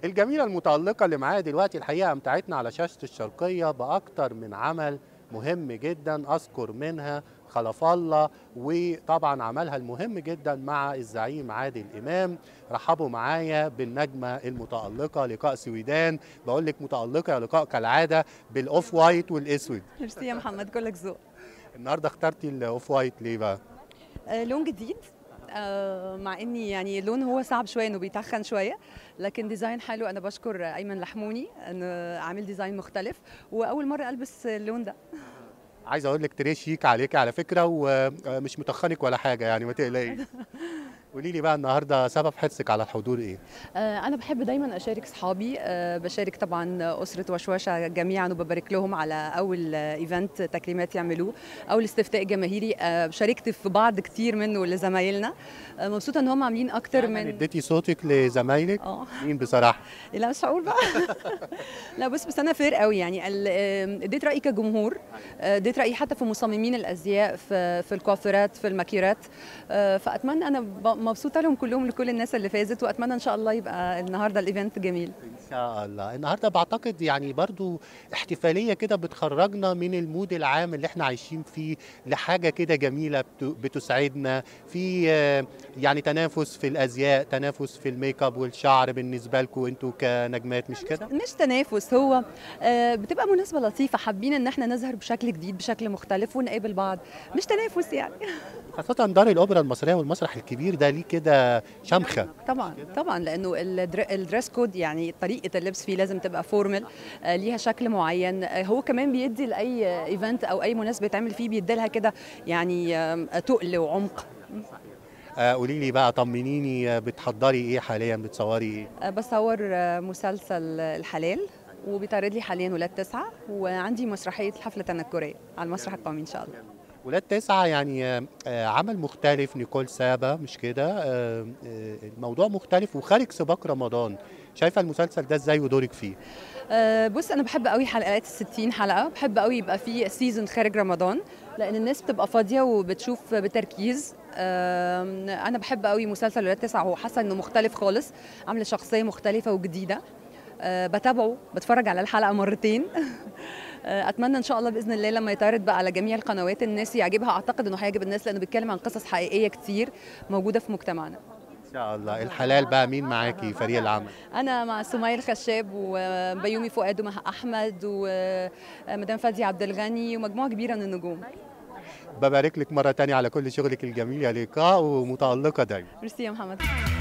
الجميلة المتألقة اللي معايا دلوقتي الحقيقة أمتعتنا على شاشة الشرقية بأكتر من عمل مهم جدا أذكر منها خلف الله وطبعا عملها المهم جدا مع الزعيم عادل إمام رحبوا معايا بالنجمة المتألقة لقاء سويدان بقول لك متألقة يا لقاء كالعادة بالأوف وايت والأسود ميرسي يا محمد كلك ذوق النهاردة اخترتي الأوف وايت ليه بقى؟ آه، لون جديد آه، مع اني يعني اللون هو صعب شويه انه بيتخن شويه لكن ديزاين حلو انا بشكر ايمن لحموني انه عامل ديزاين مختلف واول مره البس اللون ده عايز اقول لك تري شيك عليكي على فكره ومش متخنك ولا حاجه يعني ما تقلقيش قولي لي بقى النهارده سبب حرصك على الحضور ايه؟ آه، انا بحب دايما اشارك صحابي آه، بشارك طبعا اسره وشوشه جميعا وببارك لهم على اول آه، ايفنت تكريمات يعملوه اول استفتاء جماهيري آه، شاركت في بعض كتير منه لزمايلنا آه، مبسوطه ان هم عاملين اكتر من من اديتي صوتك لزمايلك اه مين بصراحه؟ لا مش هقول بقى لا بص بس انا فير قوي يعني ال- آم، اديت رايي كجمهور آه، اديت رايي حتى في مصممين الازياء في في الكوافيرات في الماكيرات آه، فاتمنى انا ب- مبسوطه لهم كلهم لكل الناس اللي فازت واتمنى ان شاء الله يبقى النهارده الايفنت جميل ان شاء الله النهارده بعتقد يعني برضو احتفاليه كده بتخرجنا من المود العام اللي احنا عايشين فيه لحاجه كده جميله بت- بتسعدنا في آه، يعني تنافس في الازياء تنافس في الميك اب والشعر بالنسبه لكم انتوا كنجمات مش كده؟ مش تنافس هو آه، بتبقى مناسبه لطيفه حابين ان احنا نظهر بشكل جديد بشكل مختلف ونقابل بعض مش تنافس يعني خاصه دار الاوبرا المصريه والمسرح الكبير ده ليه كده شمخه طبعا طبعا لانه الدر- الدريس كود يعني طريقه اللبس فيه لازم تبقى فورمال آه، ليها شكل معين آه، هو كمان بيدي لاي ايفنت او اي مناسبه يتعمل فيه بيدي لها كده يعني آم، تقل وعمق آه، قولي لي بقى طمنيني آه، بتحضري ايه حاليا بتصوري ايه آه، بصور آه، مسلسل الحلال وبيتعرض لي حاليا ولاد تسعة وعندي مسرحية الحفلة التنكرية على المسرح القومي إن شاء الله ولاد تسعة يعني آه، آه، عمل مختلف نيكول سابا مش كده آه، آه، الموضوع مختلف وخارج سباق رمضان شايفه المسلسل ده ازاي ودورك فيه آه، بص انا بحب قوي حلقات الستين حلقه بحب قوي يبقى في سيزون خارج رمضان لان الناس بتبقى فاضيه وبتشوف بتركيز آم، انا بحب قوي مسلسل ولاد تسعة هو حاسه انه مختلف خالص عامله شخصيه مختلفه وجديده آه، بتابعه بتفرج على الحلقه مرتين آه، اتمنى ان شاء الله باذن الله لما يتعرض بقى على جميع القنوات الناس يعجبها اعتقد انه هيعجب الناس لانه بيتكلم عن قصص حقيقيه كتير موجوده في مجتمعنا ان شاء الله الحلال بقى مين معاكي فريق العمل انا مع سمية الخشاب وبيومي فؤاد ومها احمد ومدام فادي عبد الغني ومجموعه كبيره من النجوم ببارك لك مره تانية على كل شغلك الجميل يا لقاء ومتالقه دايما ميرسي يا محمد